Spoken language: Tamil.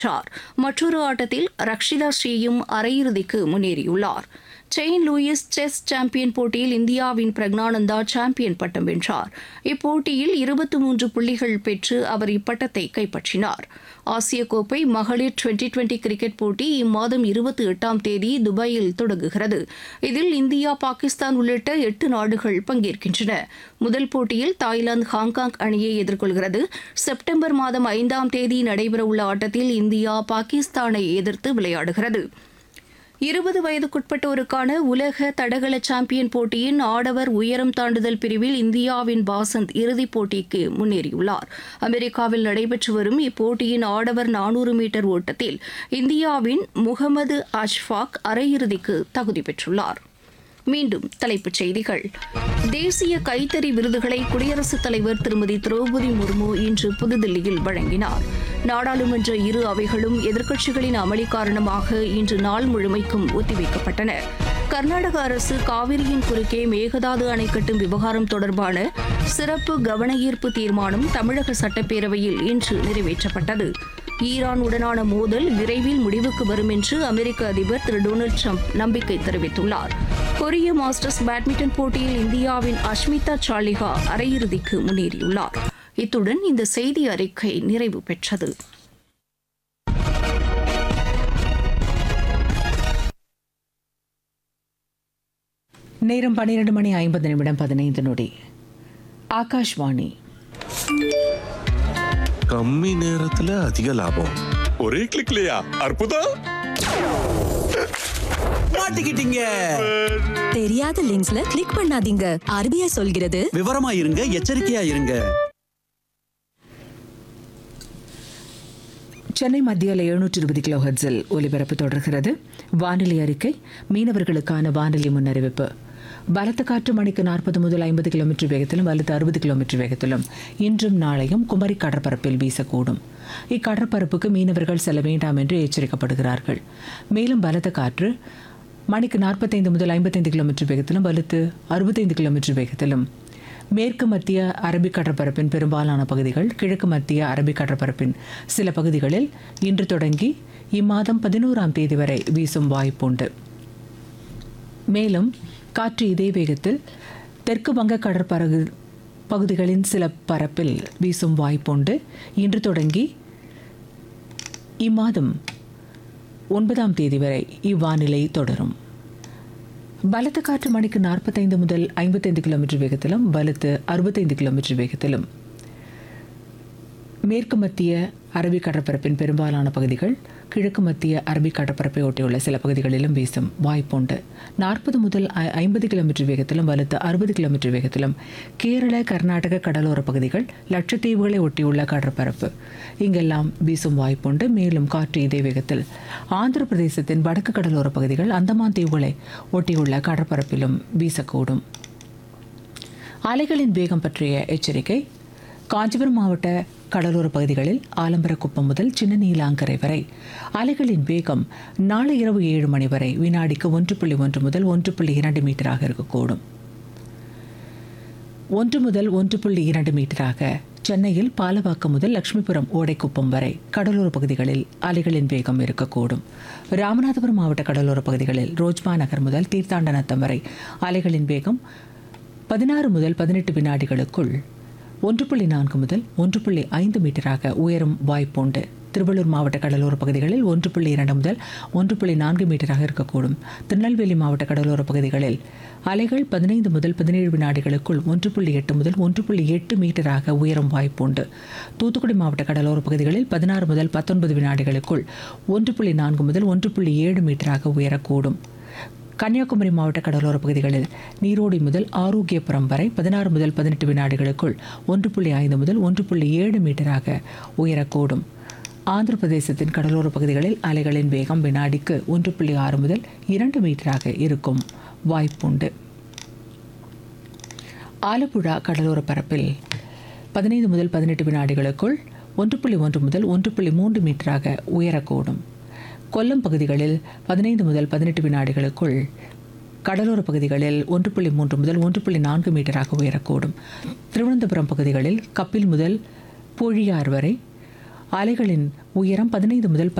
வென்றார் மற்றொரு ஆட்டத்தில் ரக்ஷிதா ஸ்ரீயும் அரையிறுதிக்கு முன்னேறியுள்ளார் செயின் லூயிஸ் செஸ் சாம்பியன் போட்டியில் இந்தியாவின் பிரக்னானந்தா சாம்பியன் பட்டம் வென்றார் இப்போட்டியில் இருபத்தி மூன்று புள்ளிகள் பெற்று அவர் இப்பட்டத்தை கைப்பற்றினார் ஆசிய கோப்பை மகளிர் டுவெண்டி டுவெண்டி கிரிக்கெட் போட்டி இம்மாதம் இருபத்தி எட்டாம் தேதி துபாயில் தொடங்குகிறது இதில் இந்தியா பாகிஸ்தான் உள்ளிட்ட எட்டு நாடுகள் பங்கேற்கின்றன முதல் போட்டியில் தாய்லாந்து ஹாங்காங் அணியை எதிர்கொள்கிறது செப்டம்பர் மாதம் ஐந்தாம் தேதி நடைபெறவுள்ள ஆட்டத்தில் இந்தியா பாகிஸ்தானை எதிர்த்து விளையாடுகிறது இருபது வயதுக்குட்பட்டோருக்கான உலக தடகள சாம்பியன் போட்டியின் ஆடவர் உயரம் தாண்டுதல் பிரிவில் இந்தியாவின் பாசந்த் இறுதிப் போட்டிக்கு முன்னேறியுள்ளார் அமெரிக்காவில் நடைபெற்று வரும் இப்போட்டியின் ஆடவர் நானூறு மீட்டர் ஓட்டத்தில் இந்தியாவின் முகமது அஷ்ஃபாக் அரையிறுதிக்கு தகுதி பெற்றுள்ளார் மீண்டும் தலைப்புச் செய்திகள் தேசிய கைத்தறி விருதுகளை குடியரசுத் தலைவர் திருமதி திரௌபதி முர்மு இன்று புதுதில்லியில் வழங்கினார் நாடாளுமன்ற இரு அவைகளும் எதிர்க்கட்சிகளின் அமளி காரணமாக இன்று நாள் முழுமைக்கும் ஒத்திவைக்கப்பட்டன கர்நாடக அரசு காவிரியின் குறுக்கே மேகதாது அணை கட்டும் விவகாரம் தொடர்பான சிறப்பு கவன ஈர்ப்பு தீர்மானம் தமிழக சட்டப்பேரவையில் இன்று நிறைவேற்றப்பட்டது ஈரான் உடனான மோதல் விரைவில் முடிவுக்கு வரும் என்று அமெரிக்க அதிபர் திரு டொனால்டு ட்ரம்ப் நம்பிக்கை தெரிவித்துள்ளார் கொரிய மாஸ்டர்ஸ் பேட்மிண்டன் போட்டியில் இந்தியாவின் அஷ்மிதா சாலிஹா அரையிறுதிக்கு முன்னேறியுள்ளார் இத்துடன் இந்த செய்தி அறிக்கை நிறைவு பெற்றது நேரம் பன்னிரண்டு மணி ஐம்பது நிமிடம் பதினைந்து நொடி ஆகாஷ்வாணி கம்மி நேரத்துல அதிக லாபம் ஒரே கிளிக்லயா அற்புதம் மாட்டிக்கிட்டீங்க தெரியாத லிங்க்ஸ்ல கிளிக் பண்ணாதீங்க ஆர்பிஐ சொல்கிறது விவரமா இருங்க எச்சரிக்கையா இருங்க சென்னை மத்தியில் எழுநூற்றி இருபது கிலோ ஹெட்ஸில் ஒலிபரப்பு தொடர்கிறது வானிலை அறிக்கை மீனவர்களுக்கான வானிலை முன்னறிவிப்பு பலத்த காற்று மணிக்கு நாற்பது முதல் ஐம்பது கிலோமீட்டர் வேகத்திலும் வலுத்து அறுபது கிலோமீட்டர் வேகத்திலும் இன்றும் நாளையும் குமரி கடற்பரப்பில் வீசக்கூடும் இக்கடற்பரப்புக்கு மீனவர்கள் செல்ல வேண்டாம் என்று எச்சரிக்கப்படுகிறார்கள் மேலும் பலத்த காற்று மணிக்கு நாற்பத்தைந்து முதல் ஐம்பத்தைந்து கிலோமீட்டர் வேகத்திலும் வலுத்து அறுபத்தைந்து கிலோமீட்டர் வேகத்திலும் மேற்கு மத்திய அரபிக் கடற்பரப்பின் பெரும்பாலான பகுதிகள் கிழக்கு மத்திய அரபிக் கடற்பரப்பின் சில பகுதிகளில் இன்று தொடங்கி இம்மாதம் பதினோராம் தேதி வரை வீசும் வாய்ப்புண்டு மேலும் காற்று இதே வேகத்தில் தெற்கு வங்க கடற்பரகு பகுதிகளின் சில பரப்பில் வீசும் வாய்ப்புண்டு இன்று தொடங்கி இம்மாதம் ஒன்பதாம் தேதி வரை இவ்வானிலை தொடரும் பலத்த காற்று மணிக்கு நாற்பத்தைந்து முதல் ஐம்பத்தைந்து கிலோமீட்டர் வேகத்திலும் பலத்து அறுபத்தைந்து கிலோமீட்டர் வேகத்திலும் மேற்கு மத்திய அரபிக் கடற்பரப்பின் பெரும்பாலான பகுதிகள் கிழக்கு மத்திய அரபிக் கடற்பரப்பை ஒட்டியுள்ள சில பகுதிகளிலும் வீசும் வாய்ப்புண்டு நாற்பது முதல் ஐ- ஐம்பது கிலோமீட்டர் வேகத்திலும் வலுத்து அறுபது கிலோமீட்டர் வேகத்திலும் கேரள கர்நாடக கடலோர பகுதிகள் லட்சத்தீவுகளை ஒட்டியுள்ள கடற்பரப்பு இங்கெல்லாம் வீசும் வாய்ப்புண்டு மேலும் காற்று இதே வேகத்தில் ஆந்திர பிரதேசத்தின் வடக்கு கடலோர பகுதிகள் அந்தமான் தீவுகளை ஒட்டியுள்ள கடற்பரப்பிலும் வீசக்கூடும் அலைகளின் வேகம் பற்றிய எச்சரிக்கை காஞ்சிபுரம் மாவட்ட கடலோர பகுதிகளில் ஆலம்பரக்குப்பம் முதல் சின்ன நீலாங்கரை வரை அலைகளின் வேகம் நாளை இரவு ஏழு மணி வரை வினாடிக்கு ஒன்று புள்ளி ஒன்று முதல் ஒன்று புள்ளி இரண்டு மீட்டராக இருக்கக்கூடும் ஒன்று முதல் ஒன்று புள்ளி இரண்டு மீட்டராக சென்னையில் பாலவாக்கம் முதல் லட்சுமிபுரம் ஓடைக்குப்பம் வரை கடலோர பகுதிகளில் அலைகளின் வேகம் இருக்கக்கூடும் ராமநாதபுரம் மாவட்ட கடலோர பகுதிகளில் ரோஜ்மா நகர் முதல் தீர்த்தாண்டனத்தம் வரை அலைகளின் வேகம் பதினாறு முதல் பதினெட்டு வினாடிகளுக்குள் ஒன்று புள்ளி நான்கு முதல் ஒன்று புள்ளி ஐந்து மீட்டராக உயரும் வாய்ப்புண்டு திருவள்ளூர் மாவட்ட கடலோர பகுதிகளில் ஒன்று புள்ளி இரண்டு முதல் ஒன்று புள்ளி நான்கு மீட்டராக இருக்கக்கூடும் திருநெல்வேலி மாவட்ட கடலோர பகுதிகளில் அலைகள் பதினைந்து முதல் பதினேழு வினாடிகளுக்குள் ஒன்று புள்ளி எட்டு முதல் ஒன்று புள்ளி எட்டு மீட்டராக உயரும் வாய்ப்புண்டு தூத்துக்குடி மாவட்ட கடலோர பகுதிகளில் பதினாறு முதல் பத்தொன்பது வினாடிகளுக்குள் ஒன்று புள்ளி நான்கு முதல் ஒன்று புள்ளி ஏழு மீட்டராக உயரக்கூடும் கன்னியாகுமரி மாவட்ட கடலோர பகுதிகளில் நீரோடி முதல் ஆரோக்கியபுரம் வரை பதினாறு முதல் பதினெட்டு வினாடிகளுக்குள் ஒன்று புள்ளி ஐந்து முதல் ஒன்று புள்ளி ஏழு மீட்டராக உயரக்கூடும் ஆந்திர பிரதேசத்தின் கடலோர பகுதிகளில் அலைகளின் வேகம் வினாடிக்கு ஒன்று புள்ளி ஆறு முதல் இரண்டு மீட்டராக இருக்கும் வாய்ப்புண்டு ஆலப்புழா கடலோர பரப்பில் பதினைந்து முதல் பதினெட்டு வினாடிகளுக்குள் ஒன்று புள்ளி ஒன்று முதல் ஒன்று புள்ளி மூன்று மீட்டராக உயரக்கூடும் கொல்லம் பகுதிகளில் பதினைந்து முதல் பதினெட்டு வினாடிகளுக்குள் கடலோர பகுதிகளில் ஒன்று புள்ளி மூன்று முதல் ஒன்று புள்ளி நான்கு மீட்டராக உயரக்கூடும் திருவனந்தபுரம் பகுதிகளில் கப்பில் முதல் பூழியார் வரை அலைகளின் உயரம் பதினைந்து முதல்